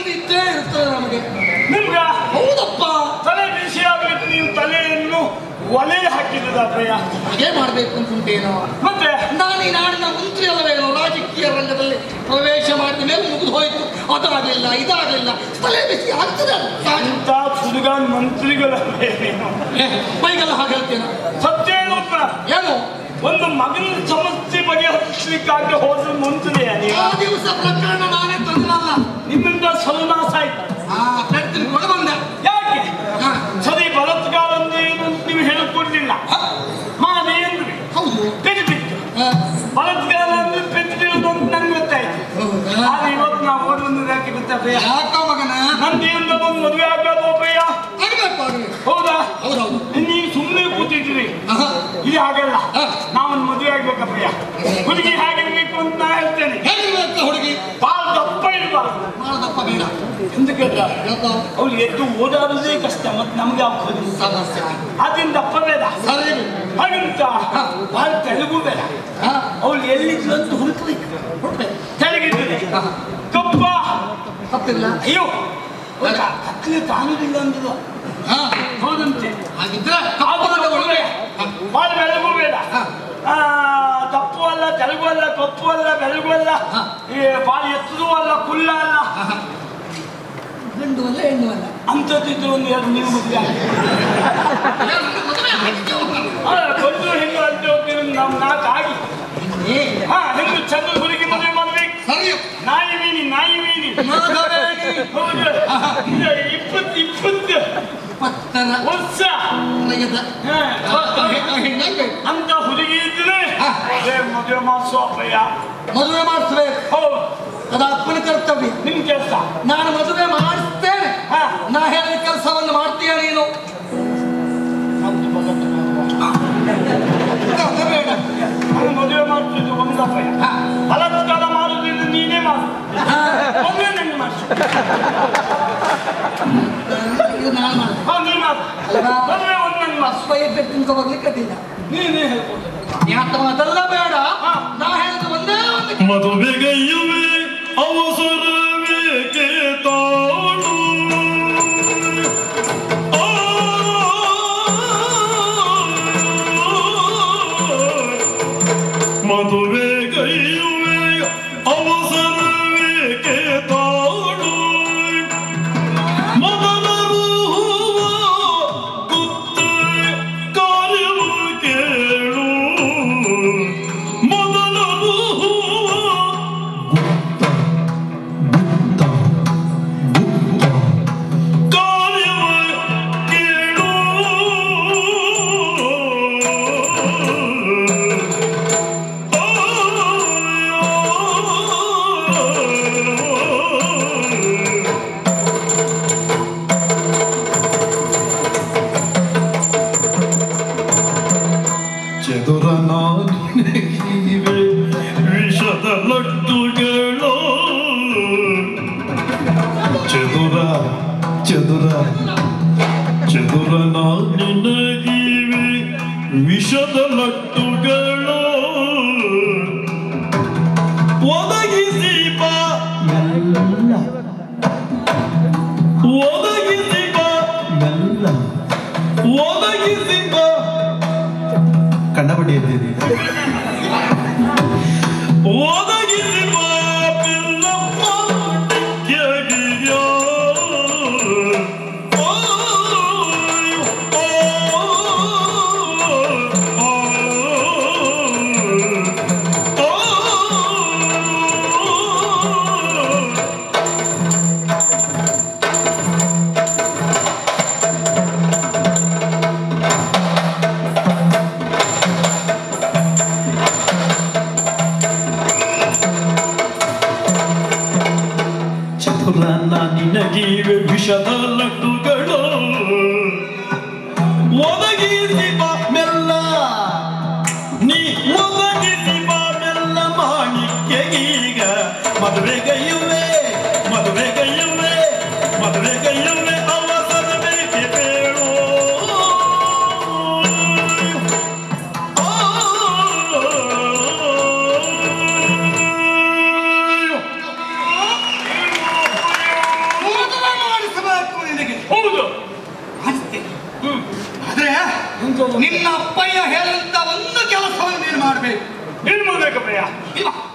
ಇದು ಇದ್ದೇ ಇರ್ತದೆ ನಮಗೆ ನಿಮ್ಗ ಹೌದಪ್ಪ ತಲೆ ಬಿಸಿ ಆಗ್ಲಿಕ್ಕೆ ನೀವು ತಲೆಯನ್ನು ಒಲೆ ಹಾಕಿದ್ದದಪ್ಪಯ್ಯ ಹಾಗೆ ಮಾಡ್ಬೇಕು ಅಂತುಂಟೇನೋ ಮತ್ತೆ ನಾನು ಈ ನಾಡಿನ ಮಂತ್ರಿ ಅಲ್ಲವೇನೋ ರಾಜಕೀಯ ರಂಗದಲ್ಲಿ ಪ್ರವೇಶ ಮಾಡಿದ ಮೇಲೆ ಮುಗಿದು ಹೋಯ್ತು ಅದಾಗಲಿಲ್ಲ ಇದಾಗಲಿಲ್ಲ ತಲೆ ಬಿಸಿ ಆಗ್ತದೆ ಅದು. ಸಾಕು. ಇಂಥ ಸುಡುಗಾನ್ ಮಂತ್ರಿಗಳಲ್ಲೇ ನೀವು ಏ, ಬೈಗೆಲ್ಲ ಹಾಗೆ ಹೇಳ್ತೇನೆ ಸತ್ಯ ಹೇಳೋದ್ರ ಏನು ಒಂದು ಮಗನ ಸಮಸ್ಯೆ ಬಗೆಹರಿಸಲಿಕ್ಕಾಗಿ ಹೋದ್ರು ಮಂತ್ರಿಯ ನೀವು ಆ ದಿವಸ ಪ್ರಕರಣ ನಾನೇ ತಂದಲ್ಲ ನಿಮ್ಮಿಂದ ಸಲ್ಮಾಸ ಆಯ್ತು ಆ ಪ್ರಯತ್ನ ಕೂಡ ಬಂದೆ ಯಾಕೆ ಹಾ, ಸರಿ ಬಲತ್ಕಾರ ಅಂದ್ರೆ ಏನು ಅಂತ ನೀವು ಹೇಳಿಕೊಡ್ಲಿಲ್ಲ ಮಾನೇ ಅಂದ್ರಿ ಹೌದು ಪೆಟ್ಟು ಬಿತ್ತು ಆ, ಬಲತ್ಕಾರ ಅಂದ್ರೆ ಪೆಟ್ಟು ಬೀಳೋದು ಅಂತ ನಂಗೆ ಗೊತ್ತಾಯ್ತು ಹೌದಾ? ಆದ್ರೆ ಇವತ್ತು ನಾವು ಓದುವುದು ಯಾಕೆ ಗೊತ್ತಪ್ಪಯ್ಯ ಯಾಕ ಮಗನ ನನ್ನ ಜೀವನದ ಒಂದು ಮದುವೆ ಆಗ್ಬೇಕು ಅಪ್ಪಯ್ಯ ಆಗ್ಬೇಕು ಆಗ್ಬೇಕು ಹೌದಾ ಹೌದೌದು ನೀವು ಸುಮ್ಮನೆ ಕೂತಿದ್ರಿ ಆಹಾ. ಇದು ಹಾಗಲ್ಲ ಹಾ. ನಾವೊಂದು ಮದುವೆ ಆಗ್ಬೇಕಪ್ಪಯ್ಯ ಹುಡುಗಿ ಹಾಗಿರ್ಬೇಕು ಅಂತ ನಾ ಹೇಳ್ತೇನೆ ಹೇಗಿರ್ಬೇಕು ಹುಡುಗಿ ಬಾಳ ದಪ್ಪ ಇರಬಾರ್ದು ಮಾಡದಪ್ಪ ಬೇಡ ಎಂತ ಕೇಳ್ದ ಯಾಕೋ ಅವ್ಳು ಎದ್ದು ಓಡಾಡುದೇ ಕಷ್ಟ ಮತ್ತೆ ನಮ್ಗೆ ಹಾಕೋದು ಸಮಸ್ಯೆ ಅದರಿಂದ ದಪ್ಪ ಬೇಡ ಸರಿ ಹಾಗಂತ ಬಾಳ ತೆಲುಗು ಬೇಡ ಹಾ ಅವಳು ಎಲ್ಲಿದ್ಲು ಅಂತ ಹುಡುಕ್ಬೇಕು ಹುಡ್ಬೇಕು ತೆಳಗಿರ್ತದೆ ಕಪ್ಪ ತಪ್ಪಿಲ್ಲ ಅಯ್ಯೋ ಕತ್ಲೆ ಕಾಣುದಿಲ್ಲ ಅಂದ್ರು ಹಾ ಹೌದಂತೆ ಹಾಗಿದ್ರೆ ಆಗುವಾಗ ಒಳ್ಳೆ ಬಾಳ ಬೆಳಗು ಬೇಡ ಹಾ. ಆ, ದಪ್ಪು ಅಲ್ಲ ತೆಲುಗು ಅಲ್ಲ ಕಪ್ಪು ಅಲ್ಲ ಬೆಳಗು ಅಲ್ಲ ಹಾ. ಈ ಬಾಳ ಎತ್ತದು ಅಲ್ಲ ಕುಳ್ಳ ಅಲ್ಲ ಗಂಡು ಅಲ್ಲ ಹೆಣ್ಣು ಅಲ್ಲ ಅಂಥದ್ದಿದ್ರು ಒಂದು ಎರಡು ನೀವು ಮದುವೆ ಆಗಿ ಗಂಡು ಹೆಣ್ಣು ಅಂತ ಹೋಗ್ತೀವಿ ನಮ್ ನಾಲ್ಕು ಆಗಿ ಹಾ ಹೆಣ್ಣು ಚಂದ ಹುಡುಗಿ ಮದುವೆ ಮಾಡ್ಬೇಕು ಸರಿ ನಾಯಿ ಮೀನಿ ನಾಯಿ ಮೀನಿ ನಾಗವೇಣಿ. ಹೌದು ಇದು ಇಪ್ಪತ್ತು ಇಪ್ಪತ್ತು ಪತ್ತರ ವರ್ಷ ರೈತ. ಹಾ. ಹೆಣ್ಣಾಗ್ಬೇಕು. ಅಂತ ಹುಡುಗಿ ಇದ್ರೆ ಹಾ. ಅದೇ ಮದುವೆ ಮಾಡಿಸೋ ಅಪ್ಪಯ್ಯ ಮದುವೆ ಮಾಡಿಸ್ಬೇಕು ಹೌದು ಅದು ಅಪ್ಪನ ಕರ್ತವ್ಯ ನಿಮ್ ಕೆಲಸ ನಾನು ಮದುವೆ ಮಾಡಿಸ್ತೇನೆ ಹಾ. ನಾ ಹೇಳಿದ ಕೆಲಸವನ್ನು ಮಾಡ್ತೀಯ ನೀನು ಅದು ಬೇಡ ನಾನು ಮದುವೆ ಮಾಡ್ತಿದ್ದು ಒಂದಪ್ಪಯ್ಯ ಹಾ. ಬಲಾತ್ಕಾರ ಮಾಡುದಿಲ್ಲ ನೀನೇ ಮಾಡು ಹಾ. ಮದುವೆ ನಂಗೆ ಮಾಡಿಸು ಇದು ನಾನು ಮಾಡು. ಹಾ ನೀ ಮಾಡು ಅಲ್ವಾ? ಮದುವೆ ಒಂದು ನಂಗೆ ಮಾಡಿಸು ಅಪ್ಪ ಇದ್ದ ತಿನ್ಕೊ ಬರ್ಲಿಕ್ಕೆ ಅಡ್ಡಿಲ್ಲ ನೀನೇ ಹೇಳ್ಕೊಡು ಯಾಕೆ ಅದೆಲ್ಲ ಬೇಡ ಹಾ. ನಾ ಹೇಳಿದ ಒಂದೇ ಒಂದು ಮದುವೆಗೈಯುವೆ ಅವಸರವೇಕೆ ತಾಳು ಆ, ಮದುವೆಗೈಯುವೆ ಅವಸರವೇಕೆ ತಾಳು ಮೊದಲರು ಹೂವ ಗುತ್ತು ಕಾರ್ಯವು ಕೇಳು ಮೊದಲರು ಹೂವ ಗುತ್ತ ಗುತ್ತ ಕಾರ್ಯವ ಕೇಳು ಚದುರ ನಾಗಿವೆ ವಿಷದ ಲಟ್ಟುಗಳು ಚದುರ ಚದುರ ಚದುರ ನಾಗಿವೆ ವಿಷದ ಲಟ್ಟುಗಳು ಒದಗಿಸಿ ಬಾ ಮೆಲ್ಲ ಒದಗಿಸಿ ಬಾ ಮೆಲ್ಲ ಒದಗಿಸಿ ಬಾ ಕಣ್ಣಪಟ್ಟಿ ಎದ್ದಿದೆ ಒದಗಿಸಿ ಬಾ ಪಿಲ್ಲಮ್ಮ ಡಿಕ್ಕಿಯಾಗಿಯೋ. ಓಯ್, ಓಯ್, ಓಯ್. ಚತುರನ ನಿನಗಿವೆ ವಿಷದ ಲಡ್ಡುಗಳು ಒದಗಿಸಿ ಬಾ ಮೆಲ್ಲ ನೀ ಒದಗಿಸಿ ಬಾ ಮೆಲ್ಲ ಮಾಣಿಕ್ಯಗೀಗ ಮದುವೆಗೈಯುವೆ ಮದುವೆಗೈಯುವೆ ಮದುವೆಗೈಯುವೆ ಅವಸರ ಬೇಕೆ ಬೇಳು ಎಂತದು? ನಿನ್ನ ಅಪ್ಪಯ್ಯ ಹೇಳಿದಂತ ಒಂದು ಕೆಲಸವನ್ನು ನೀನು ಮಾಡಬೇಕು ಏನ್ ಮಾಡ್ಬೇಕಪ್ಪಯ್ಯ ಇಲ್ಲ